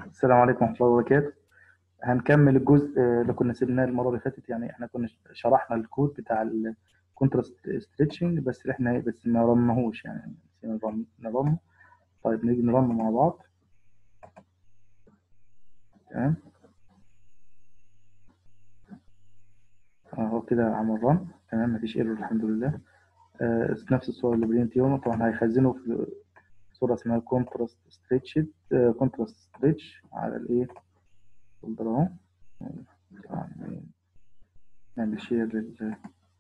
السلام عليكم ورحمة الله وبركاته هنكمل الجزء اللي كنا سيبناه المرة اللي فاتت يعني احنا كنا شرحنا الكود بتاع الكونتراست ستريتشنج بس احنا بس ما رمناهوش يعني نسينا نرم- نرمه طيب نيجي نرمه مع بعض تمام اهو كده عمل رن تمام مفيش ايرور الحمد لله آه نفس الصورة اللي برينت يوم طبعا هيخزنه في صورة اسمها كونتراست ستريتش كونتراست ستريتش على الايه فولدر اهو طبعاً نعمل شير لل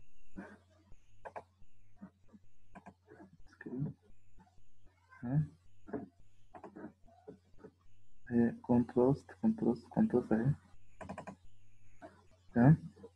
سكرين تمام اهي كونتراست كونتراست كونتراست اهي تمام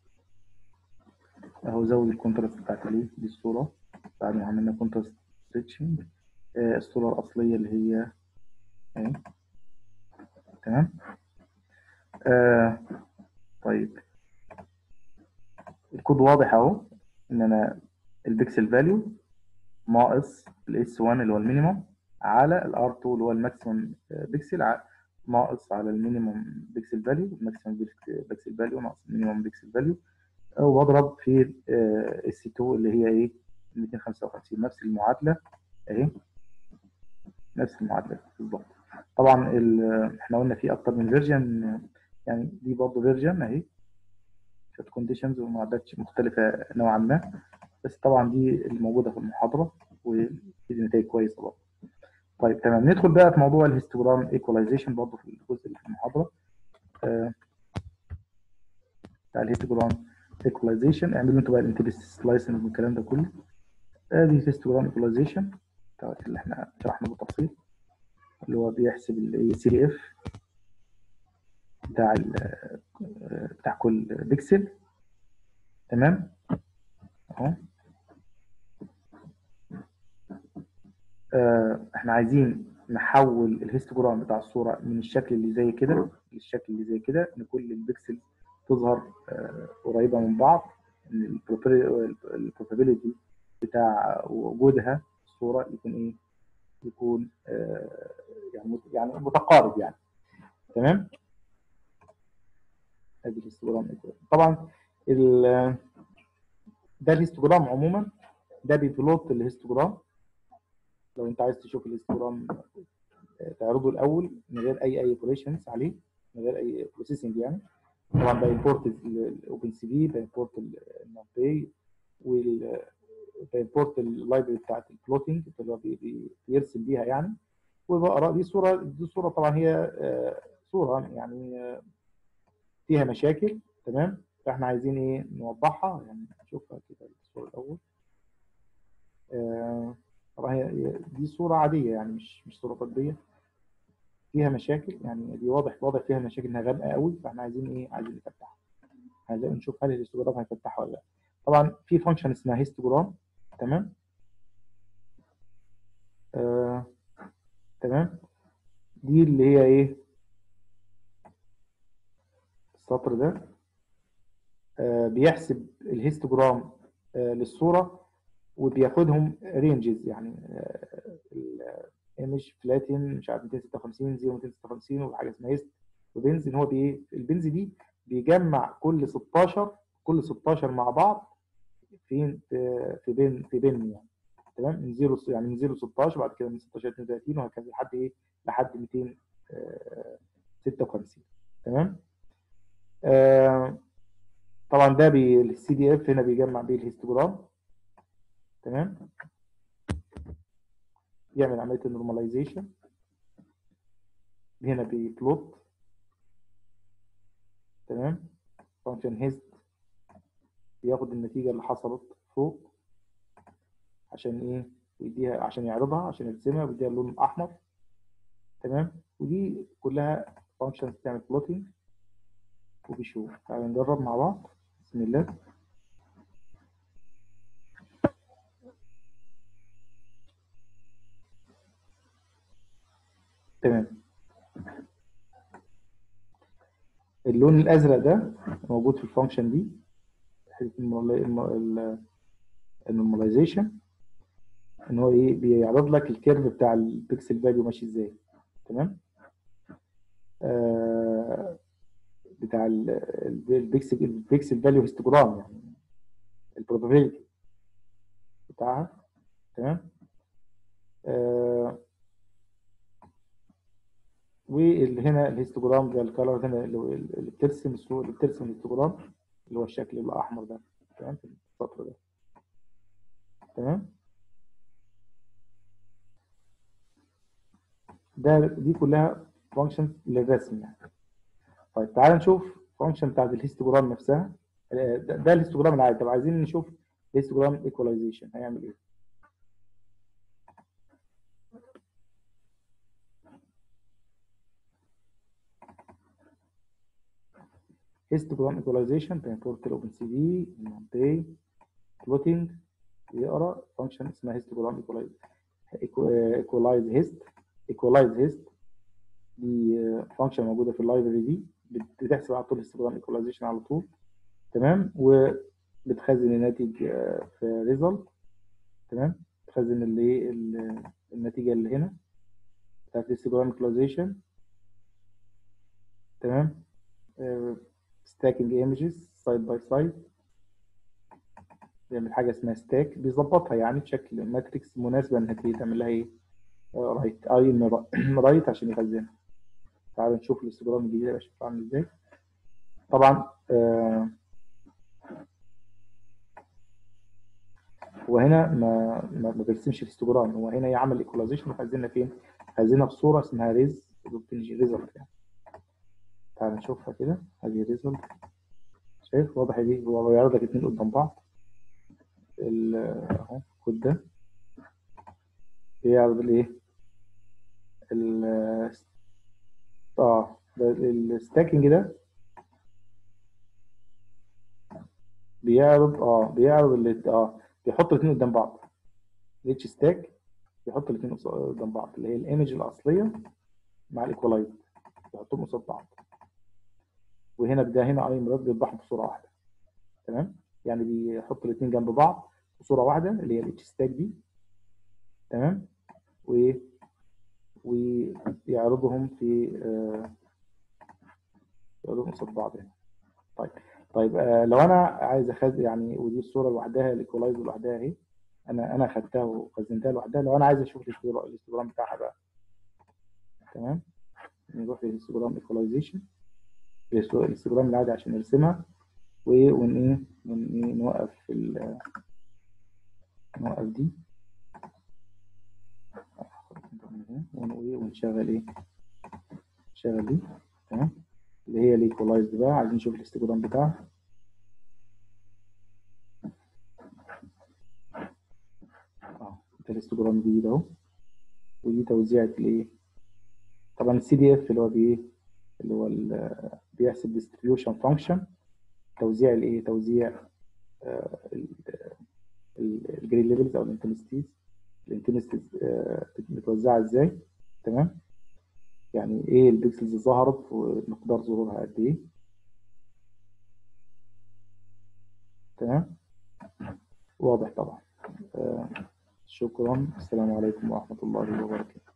اهو زود الكونتراست بتاعت الايه دي الصورة بعد ما عملنا كونتراست ستريتشنج آه الصورة الأصلية اللي هي اهي تمام آه طيب الكود واضح اهو ان انا البيكسل فاليو ناقص الاس 1 اللي هو المينيمم على الار 2 اللي هو الماكسيمم بيكسل ع- ناقص على المينيمم بيكسل فاليو الماكسيمم بيكسل فاليو ناقص المينيمم بيكسل فاليو وبضرب في اس 2 اللي هي ايه 255 نفس المعادله اهي نفس المعادله بالظبط طبعا ال- احنا قلنا في اكتر من فيرجن يعني دي برضه فيرجن اهي شويه كونديشنز ومعادلات مختلفه نوعا ما بس طبعا دي الموجوده في المحاضره ودي نتائج كويسه برضه طيب تمام ندخل بقى في موضوع الهيستوجرام ايكواليزيشن برضه في الجزء اللي في المحاضره آه، بتاع الهيستوجرام ايكواليزيشن اعملوا انتوا بقى الانتبس سلايسنج والكلام ده كله ادي هيستوجرام ايكواليزيشن اللي احنا شرحنا بالتفصيل اللي هو بيحسب السي دي اف بتاع ال- آه، بتاع كل بيكسل تمام اهو آه، احنا عايزين نحول الهيستوجرام بتاع الصورة من الشكل اللي زي كده للشكل اللي زي كده ان كل البكسل تظهر آه، قريبة من بعض ان البروبابيلتي بتاع وجودها في الصورة يكون ايه يكون آه، يعني مت- يعني متقارب يعني تمام ادي الهيستوجرام طبعا ال- ده الهيستوجرام عموما ده بيبلوت الهيستوجرام لو انت عايز تشوف الهيستوجرام تعرضه الاول من غير اي اي اوبريشنز عليه من غير اي بروسيسنج يعني طبعا بيمبورت الاوبن سي في بيمبورت النمبي وال بيمبورت اللايبرري بتاعت البلوتنج اللي هو بي- بي- بيرسم بيها يعني وبقرا دي صوره دي صوره طبعا هي آه، صوره يعني آه، فيها مشاكل تمام فاحنا عايزين ايه نوضحها يعني نشوفها كده الصوره الاول آه، طبعا هي هي- دي صوره عاديه يعني مش مش صوره طبيه فيها مشاكل يعني دي واضح واضح فيها مشاكل انها غامقه قوي فاحنا عايزين ايه عايزين نفتحها عايزين نشوف هل الهيستوجرام هيفتحها ولا لا طبعا في فانكشن اسمها هيستوجرام تمام آه، تمام دي اللي هي ايه السطر ده آه، بيحسب الهيستوجرام آه، للصوره وبياخدهم رينجز يعني ايمج فلاتين مش عارف 256 0 256 وحاجه اسمها هيست وبنز ان هو بي البنز دي بيجمع كل 16 كل 16 مع بعض في في بين في بين يعني تمام من 0 يعني من 0 ل 16 بعد كده من 16 ل 32 وهكذا لحد ايه لحد 256 تمام آه طبعا ده السي دي اف هنا بيجمع بيه الهيستوجرام تمام يعمل عمليه النورماليزيشن هنا بيبلوت تمام فانكشن هيست بياخد النتيجه اللي حصلت فوق عشان ايه ويديها عشان يعرضها عشان يرسمها ويديها اللون الاحمر تمام ودي كلها فانكشنز بتعمل بلوتنج وبيشوف تعالى نجرب مع بعض بسم الله تمام اللون الازرق ده موجود في الفانكشن دي النورماليزيشن ان هو ايه بيعرض لك الكيرف بتاع البيكسل فاليو ماشي ازاي تمام بتاع البيكسل البيكسل فاليو هيستوجرام يعني البروبابيلتي بتاعها تمام آه واللي هنا الهيستوجرام ده الكالر هنا اللي بترسم الصوره اللي بترسم الهيستوجرام اللي هو الشكل الاحمر ده تمام في السطر ده تمام ده دي كلها فانكشنز للرسم يعني طيب تعال نشوف فانكشن بتاعت الهيستوجرام نفسها ده, ده الهيستوجرام العادي طب عايزين نشوف الهيستوجرام ايكواليزيشن هيعمل ايه هيستوجرام ايكواليزيشن بنبورت الاوبن سي دي المونتي بلوتنج يقرا فانكشن اسمها هيستوجرام ايكولايز هيست ايكولايز هيست دي فانكشن موجوده في اللايبرري دي بتحسب على طول هيستوجرام ايكولايزيشن على طول تمام وبتخزن الناتج في ريزلت تمام بتخزن اللي النتيجه اللي هنا بتاعت الهيستوجرام ايكولايزيشن تمام stacking images side by side بيعمل حاجه اسمها ستاك بيظبطها يعني بشكل ماتريكس مناسبه انها تعمل لها ايه رايت اي رايت عشان يخزنها تعالوا نشوف الاستجرام الجديد يبقى شكله عامل ازاي طبعا آه هو هنا ما ما, ما بيرسمش الاستجرام هو هنا يعمل ايكولايزيشن وخزنها فين؟ خزنها في صوره اسمها ريز ريزلت يعني تعال نشوفها كده هذه ريزلت شايف واضح دي هو بيعرض لك اتنين قدام بعض اهو الكود ده بيعرض الايه ال اه الستاكينج ده بيعرض اه بيعرض اللي اه بيحط الاثنين قدام بعض ريتش ستاك بيحط الاثنين قدام بعض اللي هي الايمج الاصليه مع الايكولايز بيحطهم قصاد بعض وهنا ده هنا اي مراد بيوضحهم في صوره واحده تمام يعني بيحط الاثنين جنب بعض في صوره واحده اللي هي الاتش ستاك دي تمام و ويعرضهم في آه يعرضهم قصاد بعض هنا طيب طيب آه لو انا عايز اخذ يعني ودي الصوره لوحدها الايكولايز لوحدها اهي انا انا خدتها وخزنتها لوحدها لو انا عايز اشوف الاستجرام بتاعها بقى تمام نروح للانستجرام ايكولايزيشن الانستجرام العادي عشان نرسمها ون ايه ون ايه نوقف ال نوقف دي ونشغل ايه نشغل دي تمام اللي هي الايكولايزد بقى عايزين نشوف الاستجرام بتاعها اه ده الاستجرام الجديد اهو ودي توزيعة الايه طبعا السي دي اف اللي هو بايه اللي هو بيحسب ديستريبيوشن فانكشن توزيع الايه توزيع الجريد ليفلز او الانتنسيتيز الانتنسيتيز متوزعه ازاي تمام يعني ايه البيكسلز اللي ظهرت ومقدار ظهورها قد ايه تمام واضح طبعا آه شكرا السلام عليكم ورحمه الله وبركاته